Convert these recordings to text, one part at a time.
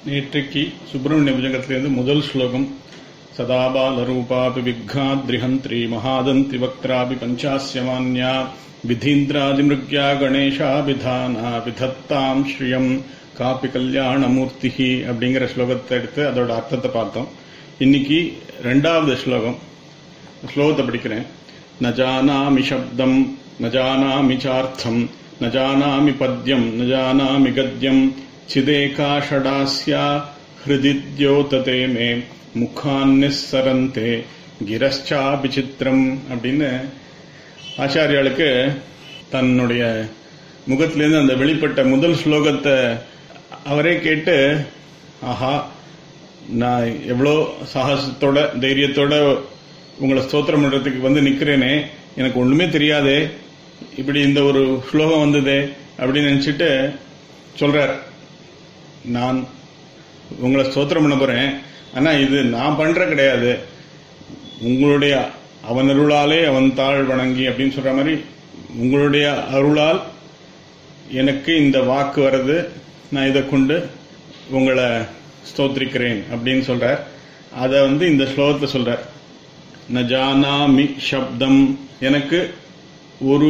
நேற்றைக்கு சுப்பிரமணிய புஜகத்திலிருந்து முதல் ஸ்லோகம் சதாபாலரூபாபி விக்னாத்ரிஹந்திரி மகாதந்தி வக்திராபி பஞ்சாஸ்யமான்யா விதீந்திராதிமிருக்யா கணேஷாபிதானா விதத்தாம் ஸ்ரீயம் காப்பி கல்யாணமூர்த்திஹி அப்படிங்கிற ஸ்லோகத்தை எடுத்து அதோட அர்த்தத்தை பார்த்தோம் இன்னைக்கு ரெண்டாவது ஸ்லோகம் ஸ்லோகத்தை படிக்கிறேன் ந ஜானாமி சப்தம் ந ஜானாமி சார்த்தம் ந ஜானாமி பத்யம் ந ஜானாமி கத்யம் சிதேகா ஷடாஸ்யா ஹிருதித்யோததே மே முகான்னிஸ்ஸரந்தே கிரஷ்சாபி சித்திரம் அப்படின்னு ஆச்சாரியாளுக்கு தன்னுடைய முகத்திலேருந்து அந்த வெளிப்பட்ட முதல் ஸ்லோகத்தை அவரே கேட்டு ஆஹா நான் எவ்வளோ சாகசத்தோட தைரியத்தோட உங்களை ஸ்தோத்திரம் பண்றதுக்கு வந்து நிக்கிறேனே எனக்கு ஒண்ணுமே தெரியாதே இப்படி இந்த ஒரு ஸ்லோகம் வந்ததே அப்படின்னு நினைச்சிட்டு சொல்றார் நான் உங்களை ஸ்தோத்திரம் பண்ண போறேன் ஆனா இது நான் பண்ற கிடையாது உங்களுடைய அவன் அருளாலே அவன் தாழ் வணங்கி அப்படின்னு சொல்ற மாதிரி உங்களுடைய அருளால் எனக்கு இந்த வாக்கு வருது நான் இதை கொண்டு உங்களை ஸ்தோத்திரிக்கிறேன் அப்படின்னு சொல்றார் அதை வந்து இந்த ஸ்லோகத்தை சொல்றார் நஜானாமி சப்தம் எனக்கு ஒரு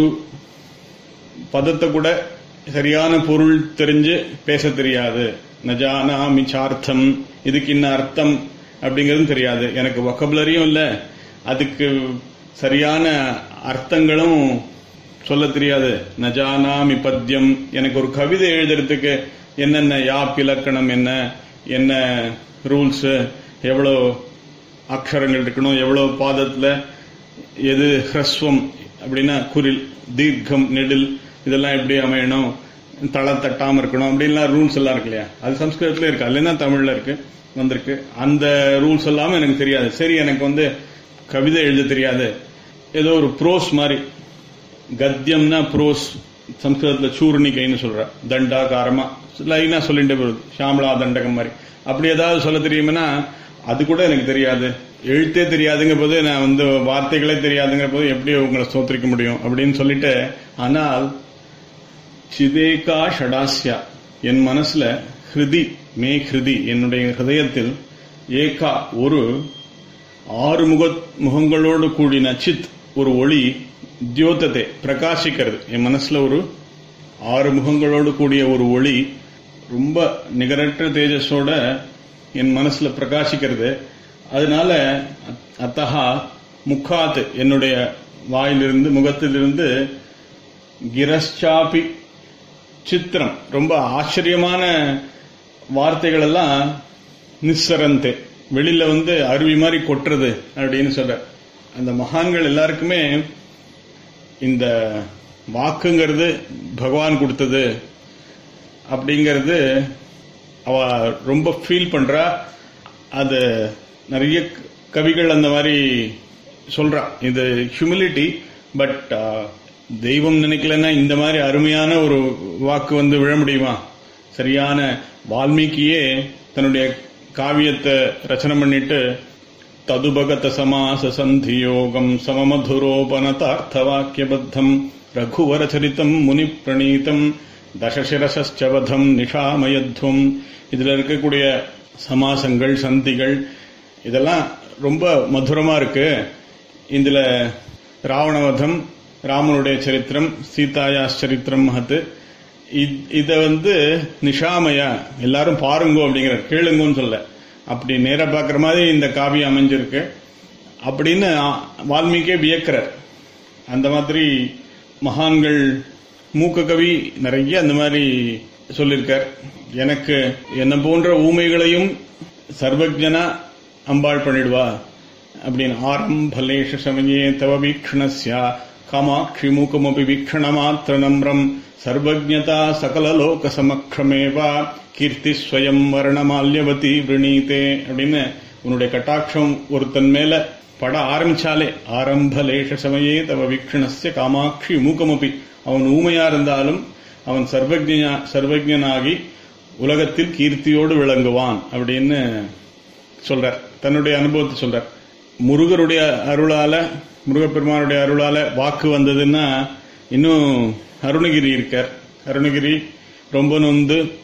பதத்தை கூட சரியான பொருள் தெரிஞ்சு பேச தெரியாது நஜானாமி சார்த்தம் இதுக்கு இன்ன அர்த்தம் அப்படிங்கறதும் தெரியாது எனக்கு வொக்கபுலரியும் இல்ல அதுக்கு சரியான அர்த்தங்களும் சொல்ல தெரியாது நஜானாமி பத்தியம் எனக்கு ஒரு கவிதை எழுதுறதுக்கு என்னென்ன யாப் இலக்கணம் என்ன என்ன ரூல்ஸ் எவ்வளோ அக்ஷரங்கள் இருக்கணும் எவ்வளவு பாதத்துல எது ஹ்ரஸ்வம் அப்படின்னா குரில் தீர்க்கம் நெடில் இதெல்லாம் எப்படி அமையணும் தள தட்டாம இருக்கணும் அப்படின்லாம் ரூல்ஸ் எல்லாம் இருக்கு இல்லையா அது சம்ஸ்கிருதத்துல இருக்கு இல்லைன்னா தமிழ்ல இருக்கு வந்திருக்கு அந்த ரூல்ஸ் எல்லாமே எனக்கு தெரியாது சரி எனக்கு வந்து கவிதை எழுத தெரியாது ஏதோ ஒரு ப்ரோஸ் மாதிரி கத்தியம்னா ப்ரோஸ் சம்ஸ்கிருதத்துல சூர்ணிகைன்னு சொல்ற தண்டாகாரமா லைனா சொல்லிட்டு போகுது ஷாமலா தண்டகம் மாதிரி அப்படி ஏதாவது சொல்ல தெரியுமானா அது கூட எனக்கு தெரியாது எழுத்தே தெரியாதுங்கிற போது நான் வந்து வார்த்தைகளே தெரியாதுங்கிற போது எப்படி உங்களை ஸ்தோத்திரிக்க முடியும் அப்படின்னு சொல்லிட்டு ஆனால் சிதேகா ஷடாஸ்யா என் மனசுல ஹிருதி மே ஹிருதி என்னுடைய ஹிருதயத்தில் ஏகா ஒரு ஆறு முக முகங்களோடு கூடின சித் ஒரு ஒளி தியோதத்தை பிரகாசிக்கிறது என் மனசுல ஒரு ஆறு முகங்களோடு கூடிய ஒரு ஒளி ரொம்ப நிகரற்ற தேஜஸோட என் மனசுல பிரகாசிக்கிறது அதனால அத்தகா முக்காத்து என்னுடைய வாயிலிருந்து முகத்திலிருந்து கிரஷ்சாபி சித்திரம் ரொம்ப ஆச்சரியமான வார்த்தைகள் எல்லாம் நிஸ்ஸரந்தே வெளியில வந்து அருவி மாதிரி கொட்டுறது அப்படின்னு சொல்ற அந்த மகான்கள் எல்லாருக்குமே இந்த வாக்குங்கிறது பகவான் கொடுத்தது அப்படிங்கிறது அவ ரொம்ப ஃபீல் பண்றா அது நிறைய கவிகள் அந்த மாதிரி சொல்றா இது ஹியூமிலிட்டி பட் தெய்வம் நினைக்கலன்னா இந்த மாதிரி அருமையான ஒரு வாக்கு வந்து விழ முடியுமா சரியான வால்மீகியே தன்னுடைய காவியத்தை ரச்சனை பண்ணிட்டு ததுபகத சமாச சந்தி யோகம் சமமதுரோபனதார்த்த வாக்கியபத்தம் ரகுவர சரித்தம் முனி பிரணீதம் தசசிரசவதம் நிஷாமயத்வம் இதுல இருக்கக்கூடிய சமாசங்கள் சந்திகள் இதெல்லாம் ரொம்ப மதுரமா இருக்கு இதுல ராவணவதம் ராமனுடைய சரித்திரம் சீதாயா சரித்திரம் மகத்து இத வந்து நிஷாமயா எல்லாரும் பாருங்கோ அப்படிங்கிற கேளுங்கன்னு சொல்ல அப்படி நேர பாக்குற மாதிரி இந்த காவியம் அமைஞ்சிருக்கு அப்படின்னு வால்மீகே வியக்கிறார் அந்த மாதிரி மகான்கள் மூக்க கவி நிறைய அந்த மாதிரி சொல்லியிருக்கார் எனக்கு என்ன போன்ற ஊமைகளையும் சர்வஜனா அம்பாள் பண்ணிடுவா அப்படின்னு ஆரம்பலேஷ சமயே தவ வீக்ஷணஸ்யா காமாட்சி மூக்கமபி வீக்ஷண மாத்திர நம்ரம் சர்வஜதா சகலலோக சமக்ஷமேவா கீர்த்தி ஸ்வயம் வர்ணமால்யவதி விரணீதே அப்படின்னு உன்னுடைய கட்டாட்சம் ஒருத்தன் மேல பட ஆரம்பிச்சாலே ஆரம்பலேஷ சமயே தவ வீக்ஷணஸ்ய காமாட்சி மூக்கமபி அவன் ஊமையா இருந்தாலும் அவன் சர்வஜா சர்வஜனாகி உலகத்தில் கீர்த்தியோடு விளங்குவான் அப்படின்னு சொல்றார் தன்னுடைய அனுபவத்தை சொல்றார் முருகருடைய அருளால முருகப்பெருமானுடைய அருளால வாக்கு வந்ததுன்னா இன்னும் அருணகிரி இருக்கார் அருணகிரி ரொம்ப நொந்து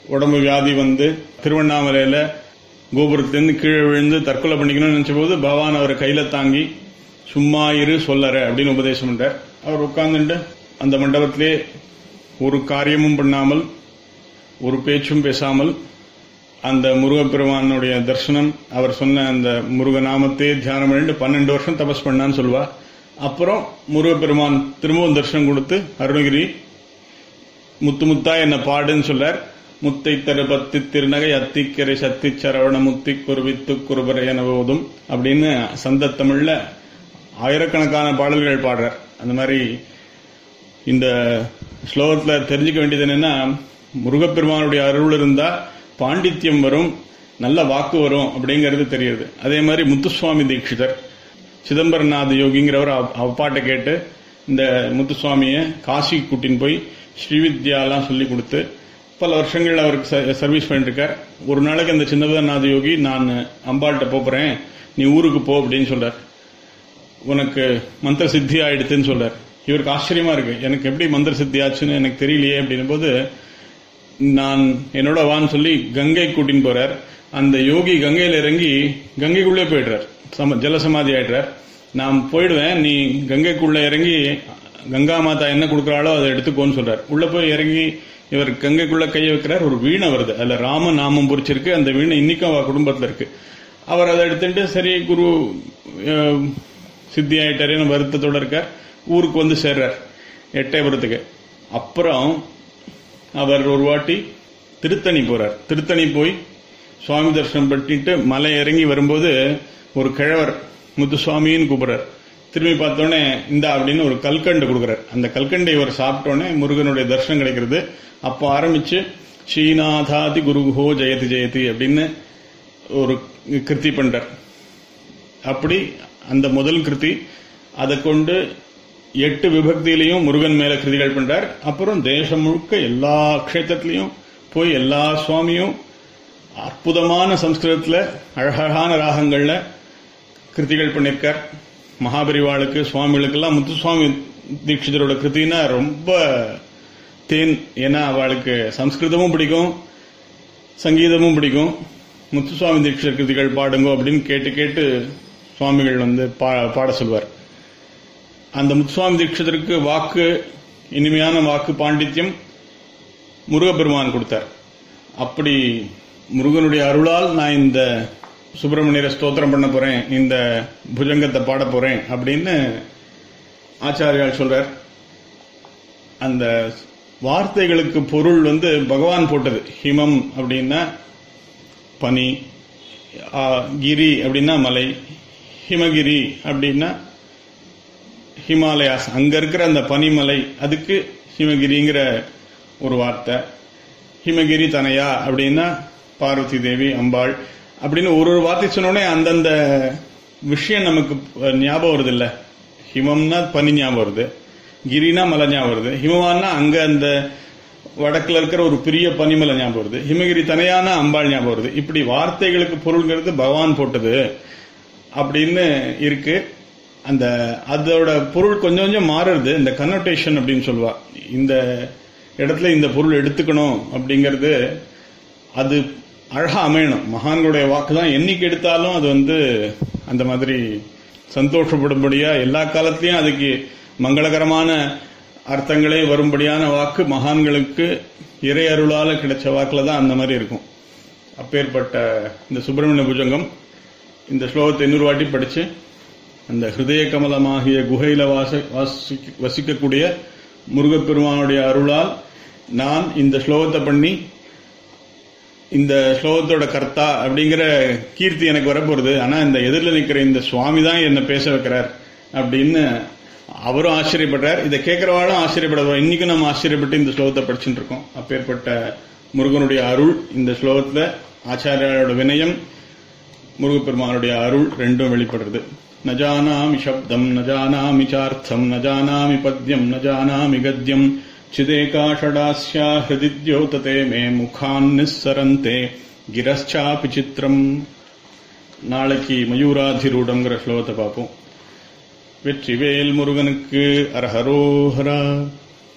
உடம்பு வியாதி வந்து திருவண்ணாமலையில கோபுரத்திலிருந்து கீழே விழுந்து தற்கொலை பண்ணிக்கணும்னு நினைச்ச போது பகவான் அவரை கையில தாங்கி சும்மா இரு சொல்லற அப்படின்னு உபதேசம் பண்றார் அவர் உட்கார்ந்துட்டு அந்த மண்டபத்திலே ஒரு காரியமும் பண்ணாமல் ஒரு பேச்சும் பேசாமல் அந்த முருகப்பெருமானுடைய தரிசனம் அவர் சொன்ன அந்த முருக நாமத்தை தியானம் பண்ணிட்டு பன்னெண்டு வருஷம் தபஸ் பண்ணான்னு சொல்லுவா அப்புறம் முருகப்பெருமான் திரும்பவும் தரிசனம் கொடுத்து அருணகிரி முத்து முத்தா என்ன பாடுன்னு சொல்றார் முத்தை தரு பத்தி திருநகை அத்திக்கரை சத்தி சரவண முத்தி குருவித்து குருபரை என போதும் அப்படின்னு சந்த தமிழ்ல ஆயிரக்கணக்கான பாடல்கள் பாடுறார் அந்த மாதிரி இந்த ஸ்லோகத்துல தெரிஞ்சுக்க வேண்டியது என்னன்னா முருகப்பெருமானுடைய அருள் இருந்தா பாண்டித்யம் வரும் நல்ல வாக்கு வரும் அப்படிங்கிறது தெரியுது அதே மாதிரி முத்துசுவாமி தீட்சிதர் சிதம்பரநாத யோகிங்கிறவர் அப்பாட்டை கேட்டு இந்த முத்துசுவாமிய காசி கூட்டின்னு போய் ஸ்ரீவித்யாலாம் சொல்லி கொடுத்து பல வருஷங்கள் அவருக்கு சர்வீஸ் பண்ணிட்டு இருக்கார் ஒரு நாளைக்கு அந்த சின்னபதநாத யோகி நான் அம்பாள்கிட்ட போறேன் நீ ஊருக்கு போ அப்படின்னு சொல்றார் உனக்கு மந்திர சித்தி ஆயிடுத்துன்னு சொல்றார் இவருக்கு ஆச்சரியமா இருக்கு எனக்கு எப்படி மந்திர சித்தி ஆச்சுன்னு எனக்கு தெரியலையே அப்படின்னும் போது நான் என்னோட வான்னு சொல்லி கங்கை கூட்டின்னு போறார் அந்த யோகி கங்கையில இறங்கி கங்கைக்குள்ளே போயிடுறார் சம ஜலசமாதி ஆயிடுறார் நான் போயிடுவேன் நீ கங்கைக்குள்ள இறங்கி கங்கா மாதா என்ன கொடுக்குறாளோ அதை எடுத்துக்கோன்னு சொல்றார் உள்ள போய் இறங்கி இவர் கங்கைக்குள்ள கையை வைக்கிறார் ஒரு வீணை வருது அதுல ராம நாமம் பொறிச்சிருக்கு அந்த வீணை இன்னைக்கும் அவ குடும்பத்துல இருக்கு அவர் அதை எடுத்துட்டு சரி குரு சித்தி ஆயிட்டாரேன்னு வருத்தத்தோட இருக்கார் ஊருக்கு வந்து சேர்றார் எட்டயபுரத்துக்கு அப்புறம் அவர் ஒரு வாட்டி திருத்தணி போறார் திருத்தணி போய் சுவாமி தரிசனம் பண்ணிட்டு மலை இறங்கி வரும்போது ஒரு கிழவர் முத்துசுவாமின்னு கூப்பிடுறார் திரும்பி பார்த்தோன்னே இந்தா அப்படின்னு ஒரு கல்கண்டு கொடுக்குறார் அந்த கல்கண்டை இவர் சாப்பிட்டோன்னே முருகனுடைய தரிசனம் கிடைக்கிறது அப்போ ஆரம்பிச்சு ஸ்ரீநாதாதி குருஹோ ஜெயதி ஜெயதி அப்படின்னு ஒரு கிருத்தி பண்றார் அப்படி அந்த முதல் கிருத்தி அதை கொண்டு எட்டு விபக்தியிலையும் முருகன் மேல கிருதிகள் பண்றார் அப்புறம் தேசம் முழுக்க எல்லா க்ஷேத்திரத்திலையும் போய் எல்லா சுவாமியும் அற்புதமான சம்ஸ்கிருதத்துல அழகழகான ராகங்கள்ல கிருத்திகள் பண்ணியிருக்கார் மகாபரிவாளுக்கு சுவாமிகளுக்கெல்லாம் முத்துசுவாமி தீட்சிதரோட கிருத்தினா ரொம்ப தேன் ஏன்னா அவளுக்கு சம்ஸ்கிருதமும் பிடிக்கும் சங்கீதமும் பிடிக்கும் முத்துசுவாமி தீட்சிதர் கிருதிகள் பாடுங்க அப்படின்னு கேட்டு கேட்டு சுவாமிகள் வந்து பாட சொல்வார் அந்த முத்துசுவாமி தீட்சிதருக்கு வாக்கு இனிமையான வாக்கு பாண்டித்யம் முருகப்பெருமான் கொடுத்தார் அப்படி முருகனுடைய அருளால் நான் இந்த சுப்பிரமணியரை ஸ்தோத்திரம் பண்ண போறேன் இந்த புஜங்கத்தை பாட போறேன் அப்படின்னு ஆச்சாரியால் சொல்றார் அந்த வார்த்தைகளுக்கு பொருள் வந்து பகவான் போட்டது ஹிமம் அப்படின்னா பனி கிரி அப்படின்னா மலை ஹிமகிரி அப்படின்னா ஹிமாலயாஸ் அங்க இருக்கிற அந்த பனிமலை அதுக்கு ஹிமகிரிங்கிற ஒரு வார்த்தை ஹிமகிரி தனையா அப்படின்னா பார்வதி தேவி அம்பாள் அப்படின்னு ஒரு ஒரு வார்த்தை சொன்னோடனே அந்தந்த விஷயம் நமக்கு ஞாபகம் வருது இல்ல ஹிமம்னா பனி ஞாபகம் வருது கிரினா மலை ஞாபகம் வருது ஹிமவான்னா அங்க அந்த வடக்குல இருக்கிற ஒரு பெரிய பனிமலை ஞாபகம் வருது ஹிமகிரி தனையான அம்பாள் ஞாபகம் வருது இப்படி வார்த்தைகளுக்கு பொருள்ங்கிறது பகவான் போட்டது அப்படின்னு இருக்கு அந்த அதோட பொருள் கொஞ்சம் கொஞ்சம் மாறுறது இந்த கன்னோட்டேஷன் அப்படின்னு சொல்லுவா இந்த இடத்துல இந்த பொருள் எடுத்துக்கணும் அப்படிங்கிறது அது அழகா அமையணும் மகான்களுடைய வாக்கு தான் என்னைக்கு எடுத்தாலும் அது வந்து அந்த மாதிரி சந்தோஷப்படும்படியா எல்லா காலத்திலையும் அதுக்கு மங்களகரமான அர்த்தங்களே வரும்படியான வாக்கு மகான்களுக்கு இறை அருளால கிடைச்ச வாக்குல தான் அந்த மாதிரி இருக்கும் அப்பேற்பட்ட இந்த சுப்பிரமணிய புஜங்கம் இந்த ஸ்லோகத்தை இன்னொரு வாட்டி படிச்சு அந்த ஹிருதய கமலமாகிய குகையில வாச வசிக்கக்கூடிய முருகப்பெருமானுடைய அருளால் நான் இந்த ஸ்லோகத்தை பண்ணி இந்த ஸ்லோகத்தோட கர்த்தா அப்படிங்கிற கீர்த்தி எனக்கு வரப்போறது ஆனா இந்த எதிரில் நிக்கிற இந்த சுவாமி தான் என்ன பேச வைக்கிறார் அப்படின்னு அவரும் ஆச்சரியப்படுறார் இதை கேட்கிறவாளும் ஆச்சரியப்படுவார் இன்னைக்கும் நம்ம ஆச்சரியப்பட்டு இந்த ஸ்லோகத்தை படிச்சுட்டு இருக்கோம் அப்பேற்பட்ட முருகனுடைய அருள் இந்த ஸ்லோகத்துல ஆச்சாரியோட வினயம் முருகப்பெருமானுடைய அருள் ரெண்டும் வெளிப்படுறது நஜானாமி சப்தம் நஜானாமி சார்த்தம் நஜானாமி பத்யம் நஜானாமி கத்யம் சிதேகாஷடாஸ்யா ஹிருதித்யோததே மே முகான் நிஸ்ஸரந்தே கிரஸ்சாபி சித்திரம் நாளைக்கு மயூராதிரூடங்கிற ஸ்லோகத்தை பார்ப்போம் வெற்றிவேல் முருகனுக்கு அரஹரோஹரா